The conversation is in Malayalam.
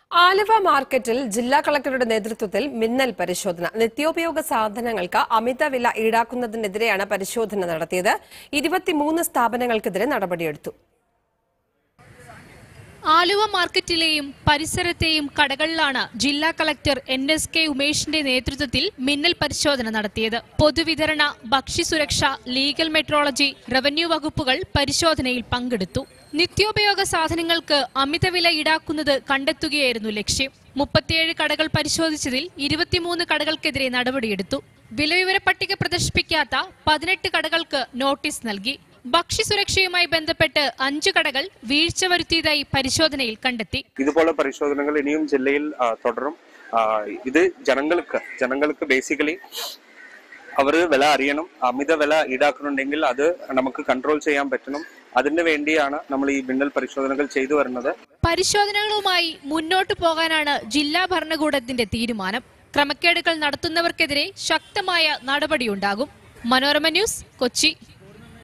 ആലുവ മാർക്കറ്റിൽ ജില്ലാ കളക്ടറുടെ നേതൃത്വത്തിൽ മിന്നൽ പരിശോധന നിത്യോപയോഗ സാധനങ്ങൾക്ക് അമിത വില ഈടാക്കുന്നതിനെതിരെയാണ് പരിശോധന നടത്തിയത് ഇരുപത്തിമൂന്ന് സ്ഥാപനങ്ങൾക്കെതിരെ നടപടിയെടുത്തു ആലുവ മാർക്കറ്റിലെയും പരിസരത്തെയും കടകളിലാണ് ജില്ലാ കളക്ടർ എൻ എസ് കെ ഉമേഷിന്റെ നേതൃത്വത്തിൽ മിന്നൽ പരിശോധന നടത്തിയത് പൊതുവിതരണ ഭക്ഷ്യസുരക്ഷ ലീഗൽ മെട്രോളജി റവന്യൂ വകുപ്പുകൾ പരിശോധനയിൽ പങ്കെടുത്തു നിത്യോപയോഗ സാധനങ്ങൾക്ക് അമിതവില ഈടാക്കുന്നത് കണ്ടെത്തുകയായിരുന്നു ലക്ഷ്യം മുപ്പത്തിയേഴ് കടകൾ പരിശോധിച്ചതിൽ ഇരുപത്തിമൂന്ന് കടകൾക്കെതിരെ നടപടിയെടുത്തു വിലവിവര പട്ടിക പ്രദർശിപ്പിക്കാത്ത പതിനെട്ട് കടകൾക്ക് നോട്ടീസ് നൽകി ഭക്ഷ്യസുരക്ഷയുമായി ബന്ധപ്പെട്ട് അഞ്ച് കടകൾ വീഴ്ച വരുത്തിയതായി പരിശോധനയിൽ കണ്ടെത്തി ഇതുപോലെ പരിശോധനകൾ ഇനിയും ജില്ലയിൽ ആ, തുടരും ആ, ഇത് ജനങ്ങൾക്ക് ജനങ്ങൾക്ക് ബേസിക്കലി അവർ വില അറിയണം അമിത വില ഈടാക്കുന്നുണ്ടെങ്കിൽ അത് നമുക്ക് കൺട്രോൾ ചെയ്യാൻ പറ്റണം അതിന് വേണ്ടിയാണ് നമ്മൾ ഈ മിന്നൽ പരിശോധനകൾ ചെയ്തു വരുന്നത് പരിശോധനകളുമായി മുന്നോട്ടു പോകാനാണ് ജില്ലാ ഭരണകൂടത്തിന്റെ തീരുമാനം ക്രമക്കേടുകൾ നടത്തുന്നവർക്കെതിരെ ശക്തമായ നടപടിയുണ്ടാകും മനോരമ ന്യൂസ് കൊച്ചി